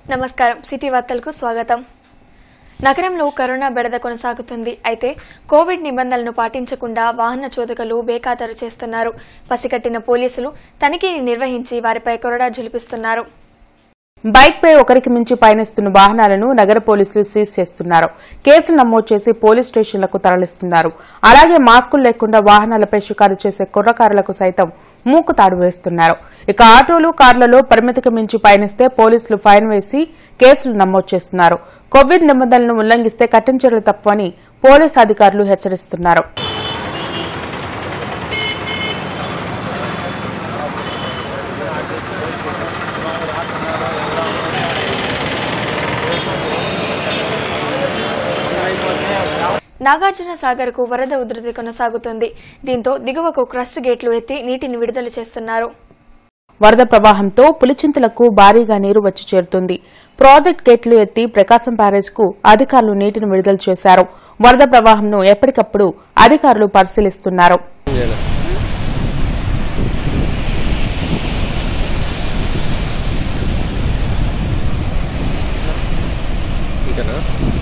నమస్కారం సిటీ వార్తలకు స్వాగతం నగరంలో కరోనా బెడద కొనసాగుతుంది అయితే కోవిడ్ నిబంధనలను పాటించకుండా వాహన చోదకులు బేఖాతరు చేస్తున్నారు పసికట్టిన పోలీసులు తనిఖీని నిర్వహించి వారిపై కొరడా జులిపిస్తున్నారు బైక్ పై ఒకరికి మించి పయనిస్తున్న వాహనాలను నగర పోలీసులు సీజ్ చేస్తున్నారు కేసులు నమోదు చేసి పోలీస్ స్టేషన్లకు తరలిస్తున్నారు అలాగే మాస్కులు లేకుండా వాహనాలపై షికారు చేసే కుర్రకారులకు సైతం మూకు తాడు వేస్తున్నారు ఇక ఆటోలు కార్లలో పరిమితికి మించి పయనిస్తే పోలీసులు ఫైన్ వేసి కేసులు నమోదు చేస్తున్నారు కోవిడ్ నిబంధనలను ఉల్లంఘిస్తే కఠిన చర్యలు తప్పవని పోలీసు అధికారులు హెచ్చరిస్తున్నారు నాగార్జున సాగర్ కు వరద ఉధృతి కొనసాగుతుంది దీంతో దిగువకు క్రస్ట్ గేట్లు ఎత్తి నీటిని విడుదల చేస్తున్నారు వరద ప్రవాహంతో పులిచింతలకు భారీగా నీరు వచ్చి చేరుతుంది ప్రాజెక్ట్ గేట్లు ఎత్తి ప్రకాశం బ్యారేజ్ కు అధికారులు నీటిని విడుదల చేశారు వరద ప్రవాహంను ఎప్పటికప్పుడు అధికారులు పరిశీలిస్తున్నారు ఇంకనా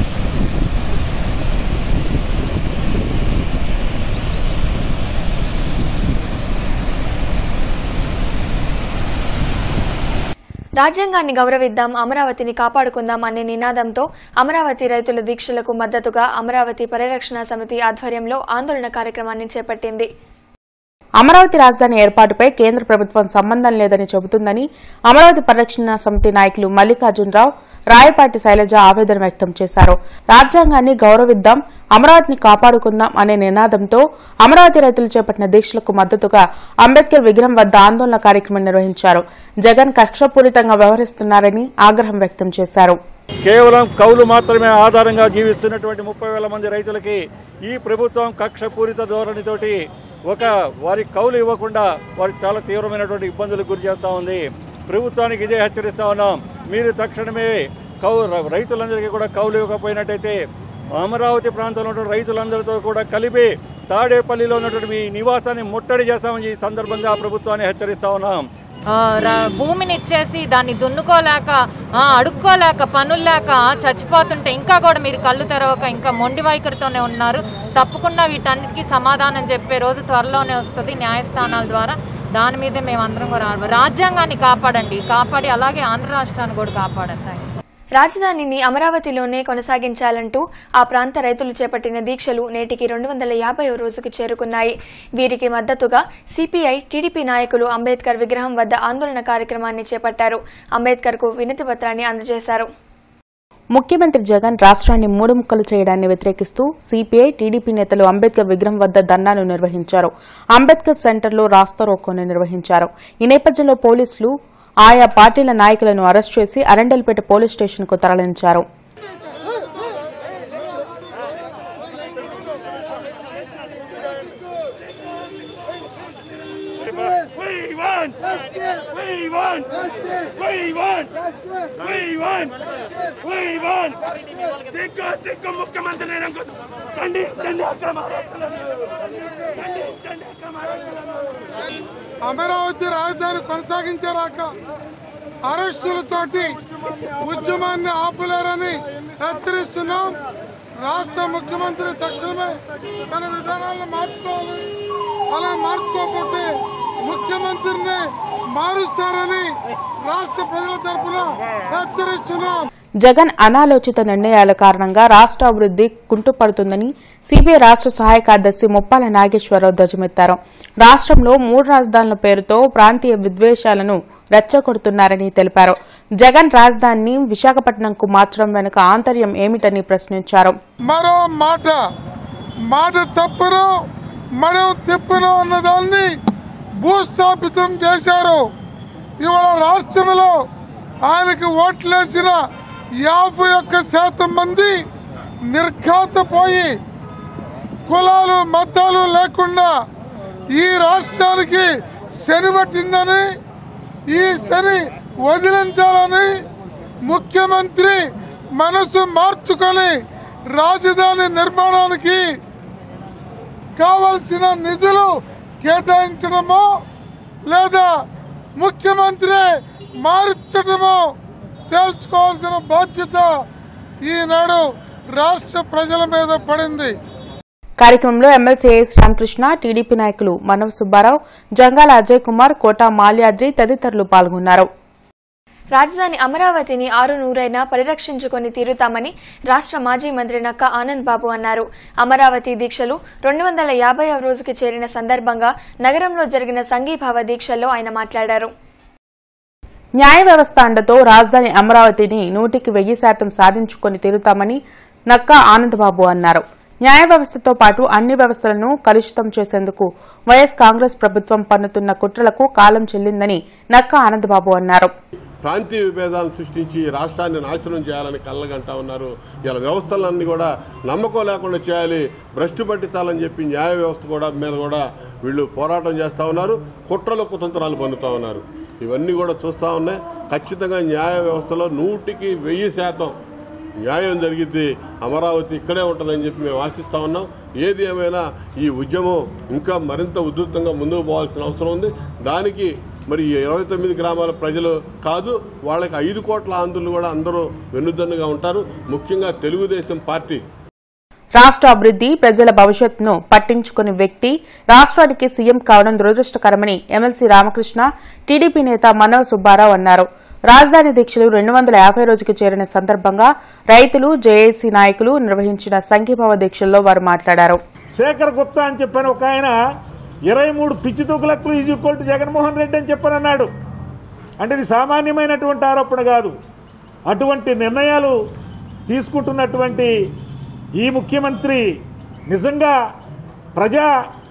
రాజ్యాంగాన్ని గౌరవిద్దాం అమరావతిని కాపాడుకుందాం అనే నినాదంతో అమరావతి రైతుల దీక్షలకు మద్దతుగా అమరావతి పరిరక్షణ సమితి ఆధ్వర్యంలో ఆందోళన కార్యక్రమాన్ని చేపట్టింది అమరావతి రాజధాని ఏర్పాటుపై కేంద్ర ప్రభుత్వం సంబంధం లేదని చెబుతుందని అమరావతి పరిరక్షణ సమితి నాయకులు మల్లికార్జునరావు రాయపాటి శైలజ ఆవేదన వ్యక్తం చేశారు రాజ్యాంగాన్ని గౌరవిద్దాం అమరావతిని కాపాడుకుందాం అనే నినాదంతో అమరావతి రైతులు చేపట్టిన దీక్షలకు మద్దతుగా అంబేద్కర్ విగ్రహం వద్ద ఆందోళన కార్యక్రమం నిర్వహించారు జగన్ కక్షపూరితంగా వ్యవహరిస్తున్నారని ఆగ్రహం వ్యక్తం చేశారు కేవలం కౌలు మాత్రమే ఆధారంగా జీవిస్తున్నటువంటి ముప్పై వేల మంది రైతులకి ఈ ప్రభుత్వం కక్షపూరిత ధోరణితోటి ఒక వారి కౌలు ఇవ్వకుండా వారికి చాలా తీవ్రమైనటువంటి ఇబ్బందులకు గురి చేస్తూ ఉంది ప్రభుత్వానికి ఇదే హెచ్చరిస్తా ఉన్నాం మీరు తక్షణమే కౌ రైతులందరికీ కూడా కౌలు ఇవ్వకపోయినట్టయితే అమరావతి ప్రాంతంలో ఉన్నటువంటి రైతులందరితో కూడా కలిపి తాడేపల్లిలో ఉన్నటువంటి మీ నివాసాన్ని ముట్టడి చేస్తామని ఈ సందర్భంగా ప్రభుత్వాన్ని హెచ్చరిస్తా ఉన్నాం ఆ, ర- భూమిని ఇచ్చేసి దాన్ని దున్నుకోలేక ఆ, అడుక్కోలేక పనులు లేక చచ్చిపోతుంటే ఇంకా కూడా మీరు కళ్ళు తెరవక ఇంకా మొండి వైఖరితోనే ఉన్నారు తప్పకుండా వీటన్నిటికీ సమాధానం చెప్పే రోజు త్వరలోనే వస్తుంది న్యాయస్థానాల ద్వారా దాని మీదే మేమందరం కూడా ఆడ- రాజ్యాంగాన్ని కాపాడండి కాపాడి అలాగే ఆంధ్ర రాష్ట్రాన్ని కూడా కాపాడండి Thank you. రాజధానిని అమరావతిలోనే కొనసాగించాలంటూ ఆ ప్రాంత రైతులు చేపట్టిన దీక్షలు నేటికి రెండు వందల యాభై రోజుకు చేరుకున్నాయి వీరికి మద్దతుగా సిపిఐ టీడీపీ నాయకులు అంబేద్కర్ విగ్రహం వద్ద ఆందోళన కార్యక్రమాన్ని చేపట్టారు అంబేద్కర్ కు వినతి పత్రాన్ని అందజేశారు ముఖ్యమంత్రి జగన్ రాష్ట్రాన్ని మూడు ముక్కలు చేయడాన్ని వ్యతిరేకిస్తూ సిపిఐ టీడీపీ నేతలు అంబేద్కర్ విగ్రహం వద్ద ధర్నాలు నిర్వహించారు అంబేద్కర్ సెంటర్లో రాస్తారోకోను నిర్వహించారు ఈ నేపథ్యంలో పోలీసులు ఆయా పార్టీల నాయకులను అరెస్ట్ చేసి అరండల్పేట పోలీస్ స్టేషన్కు తరలించారు We want justice. We want justice. We want justice. We want We want సిగ్గు సిగ్గు ముఖ్యమంత్రి నేరం కోసం ఖండించండి అక్రమ అరెస్టులను. ఖండించండి అక్రమ అరెస్టులను. అమరావతి రాజధాని కొనసాగించేరాక అరెస్టులతోటి ఉద్యమాన్ని ఆపలేరని హెచ్చరిస్తున్నాం రాష్ట్ర ముఖ్యమంత్రి తక్షణమే తన విధానాలను మార్చుకోవాలి అలా మార్చుకోకపోతే ముఖ్యమంత్రిని మారుస్తారని రాష్ట్ర ప్రజల తరఫున హెచ్చరిస్తున్నాం జగన్ అనాలోచిత నిర్ణయాల కారణంగా రాష్ట్ర అభివృద్ది కుంటుపడుతుందని సిబిఐ రాష్ట్ర సహాయ కార్యదర్శి ముప్పాల నాగేశ్వరరావు ధ్వజమెత్తారు రాష్ట్రంలో మూడు రాజధానుల పేరుతో ప్రాంతీయ విద్వేషాలను రెచ్చగొడుతున్నారని తెలిపారు జగన్ రాజధానిని విశాఖపట్నంకు మార్చడం వెనుక ఆంతర్యం ఏమిటని ప్రశ్నించారు మరో మాట మాట తప్పును మనం తిప్పును అన్నదాన్ని భూస్థాపితం చేశారు ఇవాళ రాష్ట్రంలో ఆయనకి ఓట్లేసిన యాభై ఒక్క శాతం మంది నిర్ఘాతపోయి కులాలు మతాలు లేకుండా ఈ రాష్ట్రానికి శని పట్టిందని ఈ శని వదిలించాలని ముఖ్యమంత్రి మనసు మార్చుకొని రాజధాని నిర్మాణానికి కావలసిన నిధులు కేటాయించడమో లేదా ముఖ్యమంత్రి మార్చడమో తేల్చుకోవాల్సిన బాధ్యత ఈనాడు రాష్ట్ర ప్రజల మీద పడింది కార్యక్రమంలో ఎమ్మెల్సీ ఏఎస్ రామకృష్ణ టీడీపీ నాయకులు మనవ సుబ్బారావు జంగాల అజయ్ కుమార్ కోటా మాల్యాద్రి తదితరులు పాల్గొన్నారు రాజధాని అమరావతిని ఆరు నూరైనా పరిరక్షించుకొని తీరుతామని రాష్ట్ర మాజీ మంత్రి నక్క ఆనంద్ బాబు అన్నారు అమరావతి దీక్షలు రెండు వందల యాభై రోజుకి చేరిన సందర్భంగా నగరంలో జరిగిన సంఘీభావ దీక్షల్లో ఆయన మాట్లాడారు న్యాయ వ్యవస్థ అండతో రాజధాని అమరావతిని నూటికి వెయ్యి శాతం సాధించుకొని తీరుతామని నక్కా ఆనందబాబు అన్నారు న్యాయ వ్యవస్థతో పాటు అన్ని వ్యవస్థలను కలుషితం చేసేందుకు వైఎస్ కాంగ్రెస్ ప్రభుత్వం పన్నుతున్న కుట్రలకు కాలం చెల్లిందని నక్కా ఆనందబాబు అన్నారు ప్రాంతీయ విభేదాలను సృష్టించి రాష్ట్రాన్ని నాశనం చేయాలని కళ్ళగంటా ఉన్నారు ఇలా వ్యవస్థలన్నీ కూడా నమ్మకం లేకుండా చేయాలి భ్రష్టు పట్టించాలని చెప్పి న్యాయ వ్యవస్థ కూడా మీద కూడా వీళ్ళు పోరాటం చేస్తూ ఉన్నారు కుట్రలు కుతంత్రాలు పన్నుతూ ఉన్నారు ఇవన్నీ కూడా చూస్తూ ఉన్నాయి ఖచ్చితంగా న్యాయ వ్యవస్థలో నూటికి వెయ్యి శాతం న్యాయం జరిగిద్ది అమరావతి ఇక్కడే ఉంటుందని చెప్పి మేము ఆశిస్తా ఉన్నాం ఏది ఏమైనా ఈ ఉద్యమం ఇంకా మరింత ఉధృతంగా ముందుకు పోవాల్సిన అవసరం ఉంది దానికి మరి ఈ ఇరవై తొమ్మిది గ్రామాల ప్రజలు కాదు వాళ్ళకి ఐదు కోట్ల ఆంధ్రులు కూడా అందరూ వెన్నుదన్నుగా ఉంటారు ముఖ్యంగా తెలుగుదేశం పార్టీ రాష్ట్ర అభివృద్ది ప్రజల భవిష్యత్తును పట్టించుకుని వ్యక్తి రాష్ట్రానికి సీఎం కావడం దురదృష్టకరమని ఎమ్మెల్సీ రామకృష్ణ టీడీపీ నేత మనోజ్ సుబ్బారావు అన్నారు రాజధాని దీక్షలు రెండు వందల యాభై రోజుకు చేరిన సందర్భంగా రైతులు జేఏసీ నాయకులు నిర్వహించిన సంఘీభావ దీక్షల్లో వారు మాట్లాడారు శేఖర్ గుప్తా అని చెప్పాను ఒక ఆయన ఇరవై మూడు పిచ్చి తూకులకు is equal to Jaganmohan Reddy అని చెప్పని అన్నాడు అంటే ఇది సామాన్యమైనటువంటి ఆరోపణ కాదు అటువంటి నిర్ణయాలు తీసుకుంటున్నటువంటి ఈ ముఖ్యమంత్రి నిజంగా ప్రజా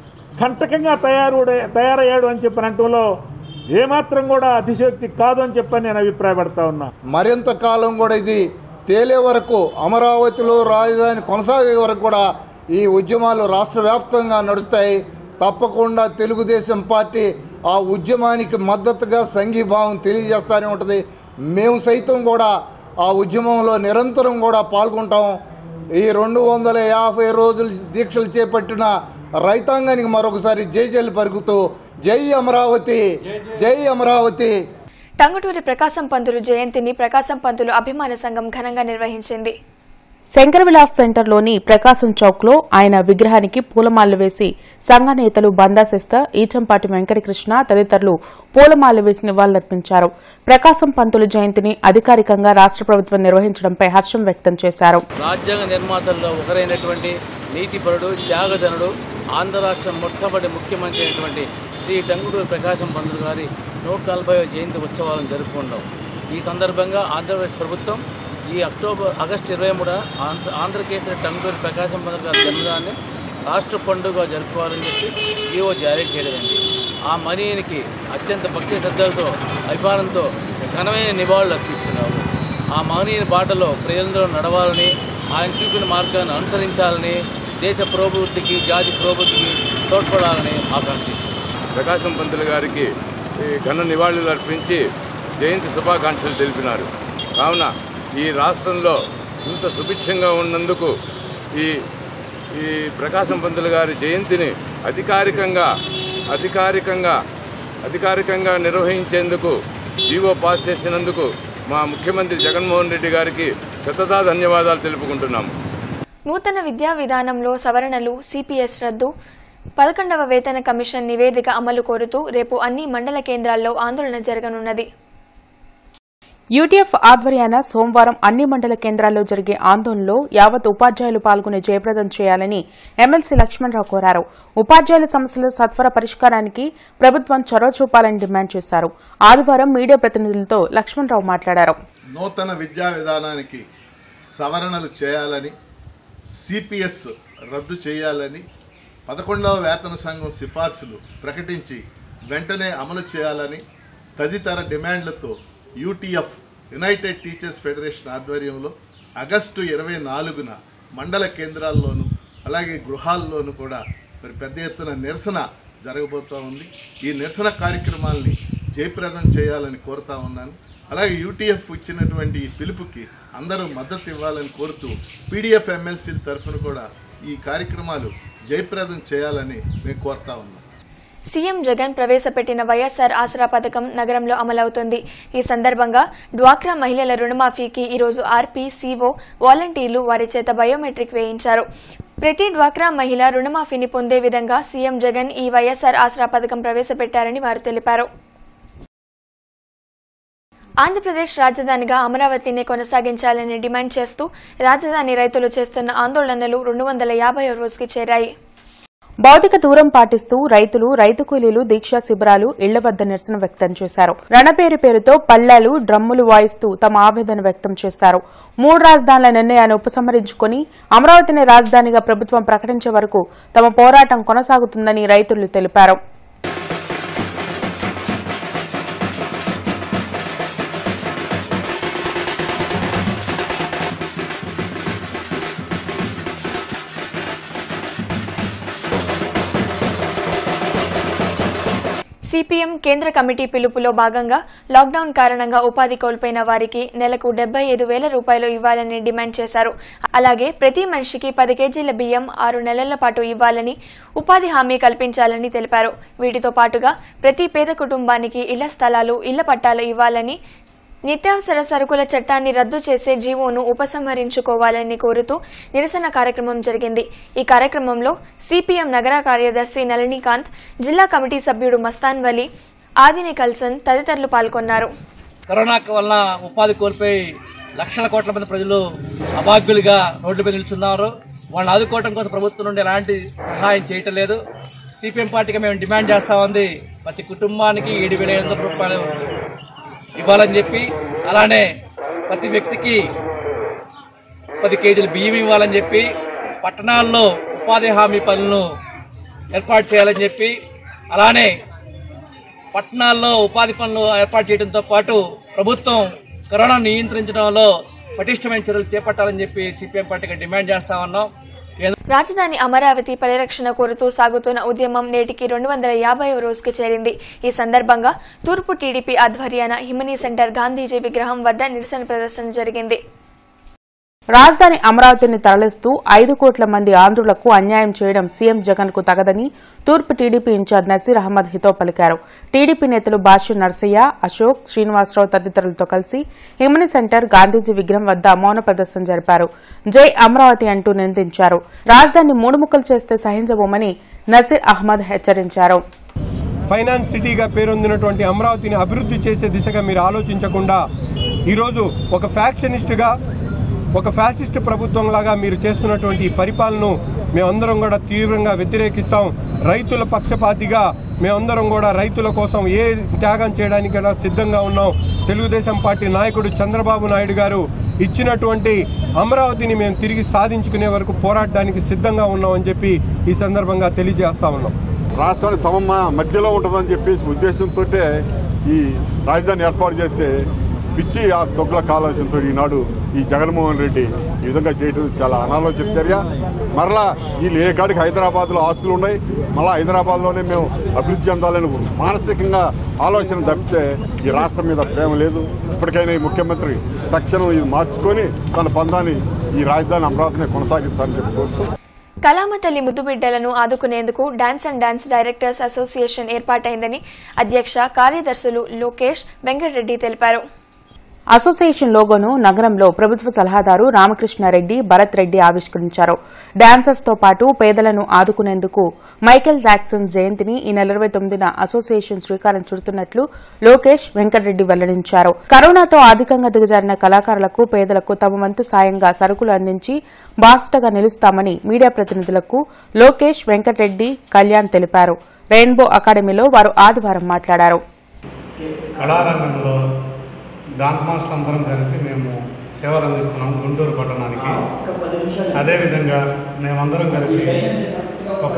కంటకంగా తయారు తయారయ్యాడు అని చెప్పిన అంటంలో ఏమాత్రం కూడా అతిశయోక్తి కాదు అని చెప్పని నేను అభిప్రాయపడతా ఉన్నా మరింత కాలం కూడా ఇది తేలే వరకు అమరావతిలో రాజధాని కొనసాగే వరకు కూడా ఈ ఉద్యమాలు రాష్ట్ర వ్యాప్తంగా నడుస్తాయి తప్పకుండా తెలుగుదేశం పార్టీ ఆ ఉద్యమానికి మద్దతుగా సంఘీభావం తెలియజేస్తూనే ఉంటుంది మేము సైతం కూడా ఆ ఉద్యమంలో నిరంతరం కూడా పాల్గొంటాం ఈ రెండు వందల యాభై రోజులు దీక్షలు చేపట్టిన రైతాంగానికి మరొకసారి జై జైలు పరుగుతూ జై అమరావతి జై అమరావతి టంగుటూరి ప్రకాశం పంతులు జయంతిని ప్రకాశం పంతులు అభిమాన సంఘం ఘనంగా నిర్వహించింది శంకర్ విలాస్ సెంటర్లోని ప్రకాశం చౌక్ లో ఆయన విగ్రహానికి పూలమాలలు వేసి సంఘ నేతలు బందాశిస్త ఈచంపాటి వెంకటకృష్ణ తదితరులు పూలమాలలు వేసి నివాళులర్పించారు ప్రకాశం పంతులు జయంతిని అధికారికంగా రాష్ట్ర ప్రభుత్వం నిర్వహించడంపై హర్షం వ్యక్తం చేశారు రాజ్యాంగ నిర్మాతల్లో ఒకరైనటువంటి నీతిపరుడు త్యాగధనుడు ఆంధ్ర రాష్ట్ర మొట్టమొదటి ముఖ్యమంత్రి అయినటువంటి శ్రీ టంగుటూరు ప్రకాశం పంతులు గారి నూట నలభై జయంతి ఉత్సవాలను జరుపుకుంటాం ఈ సందర్భంగా ఆంధ్రప్రదేశ్ ప్రభుత్వం ఈ అక్టోబర్ ఆగస్టు ఇరవై మూడ ఆంధ్ర ఆంధ్రకేసరి టంగుటూరు ప్రకాశం పంతులు గారి జన్మదినాన్ని రాష్ట్ర పండుగ జరుపుకోవాలని చెప్పి ఈఓ జారీ చేయడమైంది ఆ మనీనికి అత్యంత భక్తి శ్రద్ధలతో అభిమానంతో ఘనమైన నివాళులు అర్పిస్తున్నారు ఆ మహనీయుని బాటలో ప్రజలందరూ నడవాలని ఆయన చూపిన మార్గాన్ని అనుసరించాలని దేశ పురోభివృద్ధికి జాతి పురోభివృద్ధికి తోడ్పడాలని ఆకాంక్షిస్తున్నారు ప్రకాశం పంతులు గారికి ఈ ఘన నివాళులు అర్పించి జయంతి శుభాకాంక్షలు తెలిపినారు కావున ఈ రాష్ట్రంలో ఇంత సుభిక్షంగా ఉన్నందుకు ఈ ఈ ప్రకాశం పంతులు గారి జయంతిని అధికారికంగా అధికారికంగా అధికారికంగా నిర్వహించేందుకు జీవో పాస్ చేసినందుకు మా ముఖ్యమంత్రి జగన్మోహన్ రెడ్డి గారికి శతదా ధన్యవాదాలు తెలుపుకుంటున్నాము నూతన విద్యా విధానంలో సవరణలు సిపిఎస్ రద్దు పదకొండవ వేతన కమిషన్ నివేదిక అమలు కోరుతూ రేపు అన్ని మండల కేంద్రాల్లో ఆందోళన జరగనున్నది యూటీఎఫ్ ఆధ్వర్యాన సోమవారం అన్ని మండల కేంద్రాల్లో జరిగే ఆందోళనలో యావత్ ఉపాధ్యాయులు పాల్గొని జయప్రదం చేయాలని ఎమ్మెల్సీ లక్ష్మణరావు కోరారు ఉపాధ్యాయుల సమస్యల సత్వర పరిష్కారానికి ప్రభుత్వం చొరవ చూపాలని డిమాండ్ చేశారు ఆదివారం మీడియా ప్రతినిధులతో లక్ష్మణరావు మాట్లాడారు నూతన విద్యా విధానానికి సవరణలు చేయాలని సిపిఎస్ రద్దు చేయాలని పదకొండవ వేతన సంఘం సిఫార్సులు ప్రకటించి వెంటనే అమలు చేయాలని తదితర డిమాండ్లతో యూటీఎఫ్ యునైటెడ్ టీచర్స్ ఫెడరేషన్ ఆధ్వర్యంలో ఆగస్టు ఇరవై నాలుగున మండల కేంద్రాల్లోనూ అలాగే గృహాల్లోనూ కూడా మరి పెద్ద ఎత్తున నిరసన జరగబోతూ ఉంది ఈ నిరసన కార్యక్రమాల్ని జయప్రదం చేయాలని కోరుతా ఉన్నాను అలాగే యూటీఎఫ్ ఇచ్చినటువంటి ఈ పిలుపుకి అందరూ మద్దతు ఇవ్వాలని కోరుతూ పీడిఎఫ్ ఎమ్మెల్సీల తరఫున కూడా ఈ కార్యక్రమాలు జయప్రదం చేయాలని మేము కోరుతా ఉన్నాం సీఎం జగన్ ప్రవేశపెట్టిన వైఎస్ఆర్ ఆసరా పథకం నగరంలో అమలవుతోంది ఈ సందర్భంగా డ్వాక్రా మహిళల రుణమాఫీకి ఈరోజు ఆర్పీ సీఓ వాలంటీర్లు వారి చేత బయోమెట్రిక్ వేయించారు ప్రతి డ్వాక్రా మహిళ రుణమాఫీని పొందే విధంగా సీఎం జగన్ ఈ వైఎస్ఆర్ ఆసరా పథకం ప్రవేశపెట్టారని వారు తెలిపారు ఆంధ్రప్రదేశ్ రాజధానిగా అమరావతిని కొనసాగించాలని డిమాండ్ చేస్తూ రాజధాని రైతులు చేస్తున్న ఆందోళనలు రెండు వందల యాభై రోజుకి చేరాయి భౌతిక దూరం పాటిస్తూ రైతులు రైతు కూలీలు దీక్షా శిబిరాలు ఇళ్ల వద్ద నిరసన వ్యక్తం చేశారు రణపేరు పేరుతో పల్లాలు డ్రమ్ములు వాయిస్తూ తమ ఆవేదన వ్యక్తం చేశారు మూడు రాజధానుల నిర్ణయాన్ని ఉపసంహరించుకుని అమరావతిని రాజధానిగా ప్రభుత్వం ప్రకటించే వరకు తమ పోరాటం కొనసాగుతుందని రైతులు తెలిపారు సిపిఎం కేంద్ర కమిటీ పిలుపులో భాగంగా లాక్డౌన్ కారణంగా ఉపాధి కోల్పోయిన వారికి నెలకు డెబ్బై ఐదు వేల రూపాయలు ఇవ్వాలని డిమాండ్ చేశారు అలాగే ప్రతి మనిషికి పది కేజీల బియ్యం ఆరు నెలల పాటు ఇవ్వాలని ఉపాధి హామీ కల్పించాలని తెలిపారు వీటితో పాటుగా ప్రతి పేద కుటుంబానికి ఇళ్ల స్థలాలు ఇళ్ల పట్టాలు ఇవ్వాలని నిత్యావసర సరుకుల చట్టాన్ని రద్దు చేసే జీవోను ఉపసంహరించుకోవాలని కోరుతూ నిరసన కార్యక్రమం జరిగింది ఈ కార్యక్రమంలో సిపిఎం నగర కార్యదర్శి నళినీకాంత్ జిల్లా కమిటీ సభ్యుడు మస్తాన్ వలి ఆదిని కల్సన్ తదితరులు పాల్గొన్నారు కరోనా వలన ఉపాధి కోల్పోయి లక్షల కోట్ల మంది ప్రజలు అభాగ్యులుగా రోడ్డు మీద నిలుచున్నారు వాళ్ళని ఆదుకోవడం కోసం ప్రభుత్వం నుండి ఎలాంటి సహాయం చేయటం లేదు సిపిఎం పార్టీకి మేము డిమాండ్ చేస్తా ఉంది ప్రతి కుటుంబానికి ఏడు వేల ఐదు వందల రూపాయలు ఇవ్వాలని చెప్పి అలానే ప్రతి వ్యక్తికి పది కేజీలు బియ్యం ఇవ్వాలని చెప్పి పట్టణాల్లో ఉపాధి హామీ పనులను ఏర్పాటు చేయాలని చెప్పి అలానే పట్టణాల్లో ఉపాధి పనులు ఏర్పాటు చేయడంతో పాటు ప్రభుత్వం కరోనా నియంత్రించడంలో పటిష్టమైన చర్యలు చేపట్టాలని చెప్పి సిపిఎం పార్టీగా డిమాండ్ చేస్తా ఉన్నాం రాజధాని అమరావతి పరిరక్షణ కోరుతూ సాగుతున్న ఉద్యమం నేటికి రెండు వందల యాభై రోజుకి చేరింది ఈ సందర్భంగా తూర్పు టీడీపీ ఆధ్వర్యాన హిమనీ సెంటర్ గాంధీజీ విగ్రహం వద్ద నిరసన ప్రదర్శన జరిగింది రాజధాని అమరావతిని తరలిస్తూ ఐదు కోట్ల మంది ఆంధ్రులకు అన్యాయం చేయడం సీఎం జగన్ కు తగదని తూర్పు టీడీపీ ఇన్ఛార్జ్ నసీర్ అహ్మద్ హితో పలికారు టీడీపీ నేతలు భాష్య నర్సయ్య అశోక్ శ్రీనివాసరావు తదితరులతో కలిసి హిమని సెంటర్ గాంధీజీ విగ్రహం వద్ద మౌన ప్రదర్శన జరిపారు జై అమరావతి అంటూ నిందించారు రాజధాని మూడు ముక్కలు చేస్తే సహించబోమని నసీర్ అహ్మద్ హెచ్చరించారు ఫైనాన్స్ సిటీగా పేరొందినటువంటి అమరావతిని అభివృద్ధి చేసే దిశగా మీరు ఆలోచించకుండా ఈరోజు ఒక ఫ్యాక్షనిస్ట్గా ఒక ఫ్యాసిస్ట్ ప్రభుత్వంలాగా మీరు చేస్తున్నటువంటి ఈ పరిపాలనను మేమందరం కూడా తీవ్రంగా వ్యతిరేకిస్తాం రైతుల పక్షపాతిగా మేమందరం కూడా రైతుల కోసం ఏ త్యాగం చేయడానికైనా సిద్ధంగా ఉన్నాం తెలుగుదేశం పార్టీ నాయకుడు చంద్రబాబు నాయుడు గారు ఇచ్చినటువంటి అమరావతిని మేము తిరిగి సాధించుకునే వరకు పోరాడడానికి సిద్ధంగా ఉన్నామని చెప్పి ఈ సందర్భంగా తెలియజేస్తా ఉన్నాం రాష్ట్రానికి సమమ మధ్యలో ఉంటుందని చెప్పేసి ఉద్దేశంతో ఈ రాజధాని ఏర్పాటు చేస్తే పిచ్చి ఆ తొగ్గుల ఆలోచనతో ఈనాడు ఈ జగన్మోహన్ రెడ్డి ఈ విధంగా చేయడం చాలా అనాలోచిత చర్య మరలా వీళ్ళు ఏ కాడికి హైదరాబాద్లో ఆస్తులు ఉన్నాయి మళ్ళీ హైదరాబాద్లోనే మేము అభివృద్ధి చెందాలని మానసికంగా ఆలోచన తప్పితే ఈ రాష్ట్రం మీద ప్రేమ లేదు ఇప్పటికైనా ఈ ముఖ్యమంత్రి తక్షణం ఇది మార్చుకొని తన పందాన్ని ఈ రాజధాని అమరావతిని కొనసాగిస్తారని చెప్పి కోరుతూ కళామతల్లి ముద్దుబిడ్డలను ఆదుకునేందుకు dance and dance directors association ఏర్పాటైందని అధ్యక్ష కార్యదర్శులు లోకేష్ వెంకటరెడ్డి తెలిపారు అసోసియేషన్ లోగోను నగరంలో ప్రభుత్వ సలహాదారు రామకృష్ణారెడ్డి భరత్ రెడ్డి ఆవిష్కరించారు డాన్సర్స్ తో పాటు పేదలను ఆదుకునేందుకు మైకేల్ జాక్సన్ జయంతిని ఈ నెల ఇరవై తొమ్మిదిన అసోసియేషన్ శ్రీకారం చుడుతున్నట్లు లోకేష్ వెంకటరెడ్డి వెల్లడించారు కరోనాతో అధికంగా దిగజారిన కళాకారులకు పేదలకు తమ వంతు సాయంగా సరుకులు అందించి బాస్టగా నిలుస్తామని మీడియా ప్రతినిధులకు లోకేష్ వెంకటరెడ్డి కళ్యాణ్ తెలిపారు రెయిన్బో అకాడమీలో వారు ఆదివారం మాట్లాడారు కళారంగంలో డాన్స్ మాస్టర్ అందరం కలిసి మేము సేవలు అందిస్తున్నాం గుంటూరు పట్టణానికి అదేవిధంగా మేమందరం కలిసి ఒక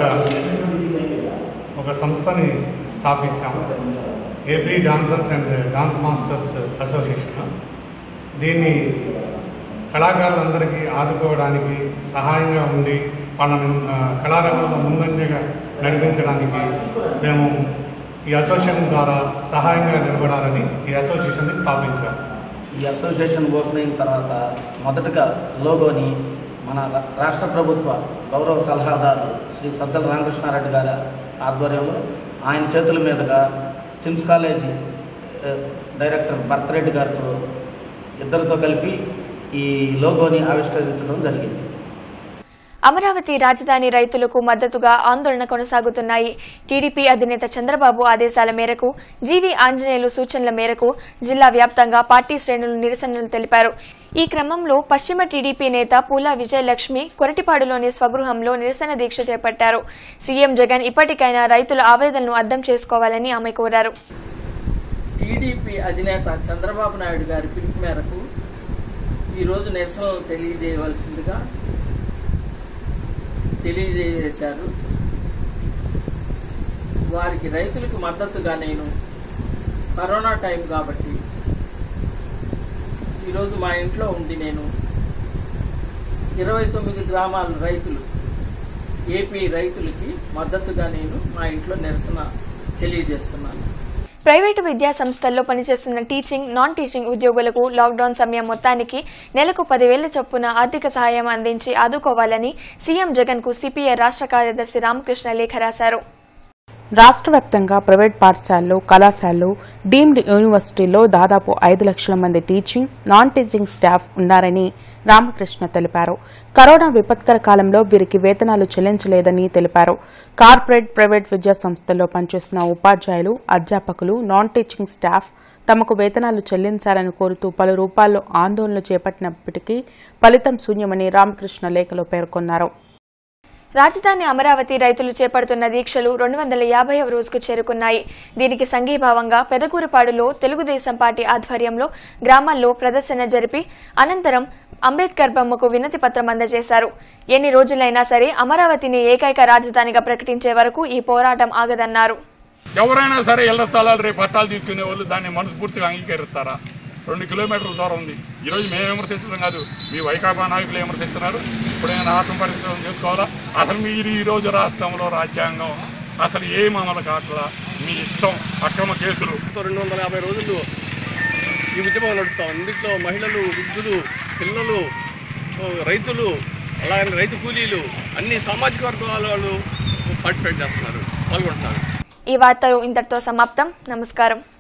ఒక సంస్థని స్థాపించాము AP dancers and dance masters association దీన్ని కళాకారులందరికీ ఆదుకోవడానికి సహాయంగా ఉండి వాళ్ళని ఆ, కళారంగంలో ముందంజగా నడిపించడానికి మేము ఈ అసోసియేషన్ ద్వారా సహాయంగా నిలబడాలని ఈ అసోసియేషన్ని స్థాపించాం ఈ అసోసియేషన్ ఓపెన్ అయిన తర్వాత మొదటగా లోగోని మన రా- రాష్ట్ర ప్రభుత్వ గౌరవ సలహాదారు శ్రీ సద్దల రామకృష్ణారెడ్డి గారి ఆధ్వర్యంలో ఆయన చేతుల మీదుగా సిమ్స్ కాలేజీ ఆ, డైరెక్టర్ భరతరెడ్డి గారితో ఇద్దరితో కలిపి ఈ లోగోని ఆవిష్కరించడం జరిగింది అమరావతి రాజధాని రైతులకు మద్దతుగా ఆందోళన కొనసాగుతున్నాయి టీడీపీ అధినేత చంద్రబాబు ఆదేశాల మేరకు జీవీ ఆంజనేయులు సూచనల మేరకు జిల్లా వ్యాప్తంగా పార్టీ శ్రేణులు నిరసనలు తెలిపారు ఈ క్రమంలో పశ్చిమ టీడీపీ నేత పూలా విజయలక్ష్మి కొరటిపాడులోని స్వగృహంలో నిరసన దీక్ష చేపట్టారు సీఎం జగన్ ఇప్పటికైనా రైతుల ఆవేదనను అర్థం చేసుకోవాలని ఆమె కోరారు టీడీపీ అధినేత చంద్రబాబు నాయుడు గారి పిలుపు మేరకు ఈరోజు నిరసనలు తెలియజేయవలసిందిగా తెలియజేశారు వారికి రైతులకు మద్దతుగా నేను కరోనా టైం కాబట్టి ఈరోజు మా ఇంట్లో ఉండి నేను ఇరవై తొమ్మిది గ్రామాల రైతులు ఏపీ రైతులకి మద్దతుగా నేను మా ఇంట్లో నిరసన తెలియజేస్తున్నాను ప్రైవేటు విద్యా సంస్థల్లో పనిచేస్తున్న టీచింగ్ నాన్ టీచింగ్ ఉద్యోగులకు లాక్డౌన్ సమయం మొత్తానికి నెలకు పదివేల చొప్పున ఆర్థిక సహాయం అందించి ఆదుకోవాలని సీఎం జగన్ కు సిపిఐ రాష్ట్ర కార్యదర్శి రామకృష్ణ లేఖ రాశారు రాష్ట్ర వ్యాప్తంగా ప్రైవేట్ పాఠశాలలు కళాశాలలు డీమ్డ్ యూనివర్సిటీల్లో దాదాపు ఐదు లక్షల మంది టీచింగ్ నాన్ టీచింగ్ స్టాఫ్ ఉన్నారని రామకృష్ణ తెలిపారు కరోనా విపత్కర కాలంలో వీరికి వేతనాలు చెల్లించలేదని తెలిపారు కార్పొరేట్ ప్రైవేట్ విద్యా సంస్థల్లో పనిచేస్తున్న ఉపాధ్యాయులు అధ్యాపకులు నాన్ టీచింగ్ స్టాఫ్ తమకు వేతనాలు చెల్లించాలని కోరుతూ పలు రూపాల్లో ఆందోళనలు చేపట్టినప్పటికీ ఫలితం శూన్యమని రామకృష్ణ లేఖలో పేర్కొన్నారు రాజధాని అమరావతి రైతులు చేపడుతున్న దీక్షలు రెండు వందల యాభై రోజుకు చేరుకున్నాయి దీనికి సంఘీభావంగా పెదకూరుపాడులో తెలుగుదేశం పార్టీ ఆధ్వర్యంలో గ్రామాల్లో ప్రదర్శన జరిపి అనంతరం అంబేద్కర్ బొమ్మకు వినతి పత్రం అందజేశారు ఎన్ని రోజులైనా సరే అమరావతిని ఏకైక రాజధానిగా ప్రకటించే వరకు ఈ పోరాటం ఆగదన్నారు ఎవరైనా సరే ఇళ్ల స్థలాలు రేపు పట్టాలు తీసుకునే వాళ్ళు దాన్ని మనస్ఫూర్తిగా అంగీకరిస్తారా రెండు కిలోమీటర్ల దూరం ఉంది ఈరోజు మేము విమర్శించడం కాదు మీ వైకాపా నాయకులు విమర్శిస్తున్నారు ఇప్పుడైనా ఆత్మ పరిశ్రమ చేసుకోవాలా అసలు మీరు ఈ రోజు రాష్ట్రంలో రాజ్యాంగం అసలు ఏం అమలు కావట్లా మీ ఇష్టం అక్రమ కేసులు రెండు వందల యాభై రోజులు ఈ ఉద్యమం నడుస్తాం ఇందులో మహిళలు వృద్ధులు పిల్లలు ఓ, రైతులు అలాగే రైతు కూలీలు అన్ని సామాజిక వర్గాల వాళ్ళు పార్టిసిపేట్ చేస్తున్నారు పాల్గొంటున్నారు ఈ వార్తలు ఇంతటితో సమాప్తం నమస్కారం